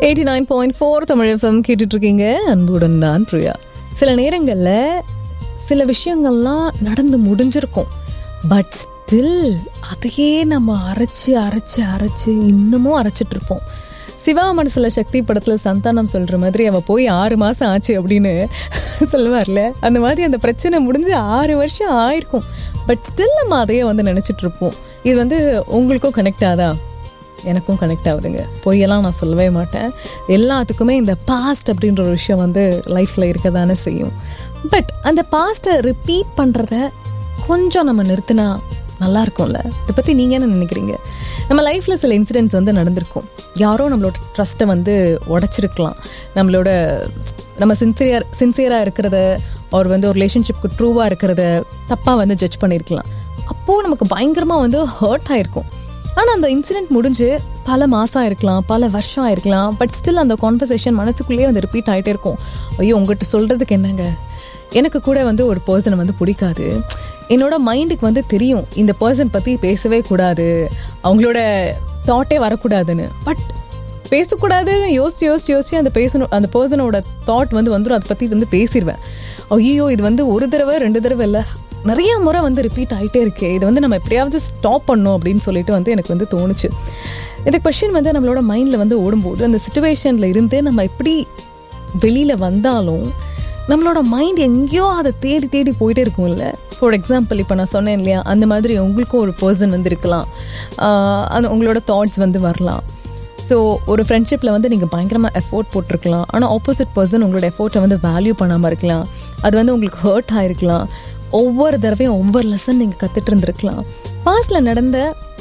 eighty nine point four Tamil FM கேட்டுட்டு இருக்கீங்க அன்புடன் தான் பிரியா சில நேரங்களில் சில விஷயங்கள்லாம் நடந்து முடிஞ்சிருக்கும் பட் ஸ்டில் அதையே நம்ம அரைச்சு அரைச்சு அரைச்சு இன்னமும் அரைச்சிட்டு இருப்போம் சிவா மனசுல சக்தி படத்துல சந்தானம் சொல்ற மாதிரி அவ போய் ஆறு மாசம் ஆச்சு அப்படின்னு சொல்லுவார்ல அந்த மாதிரி அந்த பிரச்சனை முடிஞ்சு ஆறு வருஷம் ஆயிருக்கும் பட் ஸ்டில் நம்ம அதையே வந்து நினைச்சிட்டு இருப்போம் இது வந்து உங்களுக்கும் கனெக்ட் ஆதா எனக்கும் கனெக்ட் ஆகுதுங்க பொய்யெல்லாம் நான் சொல்லவே மாட்டேன் எல்லாத்துக்குமே இந்த பாஸ்ட் அப்படின்ற ஒரு விஷயம் வந்து லைஃப்பில் இருக்க தானே செய்யும் பட் அந்த பாஸ்ட்டை ரிப்பீட் பண்ணுறத கொஞ்சம் நம்ம நிறுத்தினா நல்லா இருக்கும்ல இதை பற்றி நீங்கள் என்ன நினைக்கிறீங்க நம்ம லைஃப்பில் சில இன்சிடென்ட்ஸ் வந்து நடந்திருக்கும் யாரோ நம்மளோட ட்ரஸ்ட்டை வந்து உடச்சிருக்கலாம் நம்மளோட நம்ம சின்சியர் சின்சியராக இருக்கிறத அவர் வந்து ஒரு ரிலேஷன்ஷிப்க்கு ட்ரூவாக இருக்கிறத தப்பாக வந்து ஜட்ஜ் பண்ணியிருக்கலாம் அப்போது நமக்கு பயங்கரமாக வந்து ஹர்ட் ஆயிருக்கும் ஆனால் அந்த இன்சிடென்ட் முடிஞ்சு பல மாதம் ஆயிருக்கலாம் பல வருஷம் ஆயிருக்கலாம் பட் ஸ்டில் அந்த கான்வர்சேஷன் மனசுக்குள்ளேயே வந்து ரிப்பீட் ஆகிட்டே இருக்கும் ஐயோ உங்ககிட்ட சொல்கிறதுக்கு என்னங்க எனக்கு கூட வந்து ஒரு பர்சனை வந்து பிடிக்காது என்னோட மைண்டுக்கு வந்து தெரியும் இந்த பர்சன் பற்றி பேசவே கூடாது அவங்களோட தாட்டே வரக்கூடாதுன்னு பட் பேசக்கூடாதுன்னு யோசிச்சு யோசிச்சு யோசிச்சு அந்த பேசணும் அந்த பர்சனோட தாட் வந்து வந்துடும் அதை பற்றி வந்து பேசிடுவேன் ஐயோ இது வந்து ஒரு தடவை ரெண்டு தடவை இல்லை நிறைய முறை வந்து ரிப்பீட் ஆகிட்டே இருக்கே இது வந்து நம்ம எப்படியாவது ஸ்டாப் பண்ணணும் அப்படின்னு சொல்லிட்டு வந்து எனக்கு வந்து தோணுச்சு இந்த கொஷின் வந்து நம்மளோட மைண்டில் வந்து ஓடும்போது அந்த சுச்சுவேஷனில் இருந்து நம்ம எப்படி வெளியில் வந்தாலும் நம்மளோட மைண்ட் எங்கேயோ அதை தேடி தேடி போயிட்டே இருக்கும் இல்லை ஃபார் எக்ஸாம்பிள் இப்போ நான் சொன்னேன் இல்லையா அந்த மாதிரி உங்களுக்கும் ஒரு பர்சன் வந்து இருக்கலாம் ஆஹ் அந்த உங்களோட தாட்ஸ் வந்து வரலாம் ஸோ ஒரு ஃப்ரெண்ட்ஷிப்பில் வந்து நீங்கள் பயங்கரமாக எஃபோர்ட் போட்டிருக்கலாம் ஆனால் ஆப்போசிட் பர்சன் உங்களோட எஃபோர்ட்டை வந்து வேல்யூ பண்ணாமல் இருக்கலாம் அது வந்து உங்களுக்கு ஹர்ட் ஆகிருக்கலாம் ஒவ்வொரு தடவையும் ஒவ்வொரு லெசன் நீங்கள் கற்றுட்டு இருந்திருக்கலாம் பாஸ்டில் நடந்த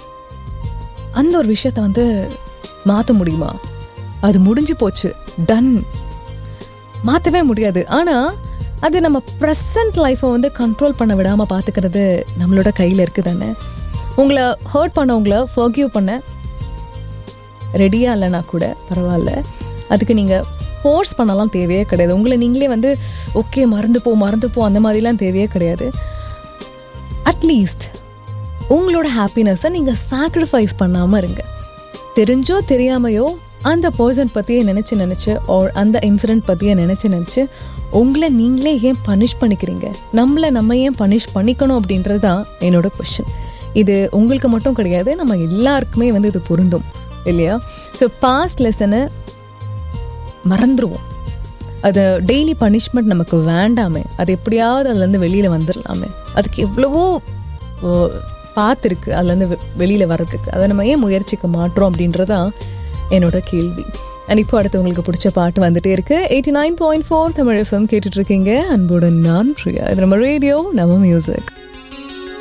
அந்த ஒரு விஷயத்த வந்து மாற்ற முடியுமா அது முடிஞ்சு போச்சு டன் மாற்றவே முடியாது ஆனால் அது நம்ம ப்ரெசன்ட் லைஃப்பை வந்து கண்ட்ரோல் பண்ண விடாமல் பார்த்துக்கிறது நம்மளோட கையில் இருக்குது தானே உங்களை ஹர்ட் பண்ணவங்கள ஃபர்கியூ பண்ண ரெடியாக இல்லைனா கூட பரவாயில்ல அதுக்கு நீங்கள் ஃபோர்ஸ் பண்ணலாம் தேவையே கிடையாது உங்களை நீங்களே வந்து ஓகே மறந்து போ மறந்து போ அந்த மாதிரிலாம் தேவையே கிடையாது அட்லீஸ்ட் உங்களோட ஹாப்பினஸை நீங்கள் சாக்ரிஃபைஸ் பண்ணாமல் இருங்க தெரிஞ்சோ தெரியாமையோ அந்த பர்சன் பற்றியே நினச்சி நினச்சி or அந்த இன்சிடென்ட் பற்றியே நினச்சி நினச்சி உங்களை நீங்களே ஏன் பனிஷ் பண்ணிக்கிறீங்க நம்மளை நம்ம ஏன் பனிஷ் பண்ணிக்கணும் அப்படின்றது தான் என்னோட கொஷின் இது உங்களுக்கு மட்டும் கிடையாது நம்ம எல்லாருக்குமே வந்து இது பொருந்தும் இல்லையா ஸோ பாஸ்ட் லெசனை மறந்துடுவோம் அது டெய்லி பனிஷ்மெண்ட் நமக்கு வேண்டாமே அது எப்படியாவது அதுலேருந்து வெளியில் வந்துடலாமே அதுக்கு எவ்வளவோ ஓ, பார்த்துருக்கு அதுலேருந்து வெ- வெளியில் வர்றதுக்கு அதை நம்ம ஏன் முயற்சிக்க மாட்டோம் அப்படின்றதான் என்னோட கேள்வி அண்ட் இப்போ அடுத்து உங்களுக்கு பிடிச்ச பாட்டு வந்துட்டே இருக்கு eighty nine point four Tamil FM கேட்டுட்டு இருக்கீங்க அன்புடன் நான் பிரியா இது நம்ம ரேடியோ நம்ம மியூசிக்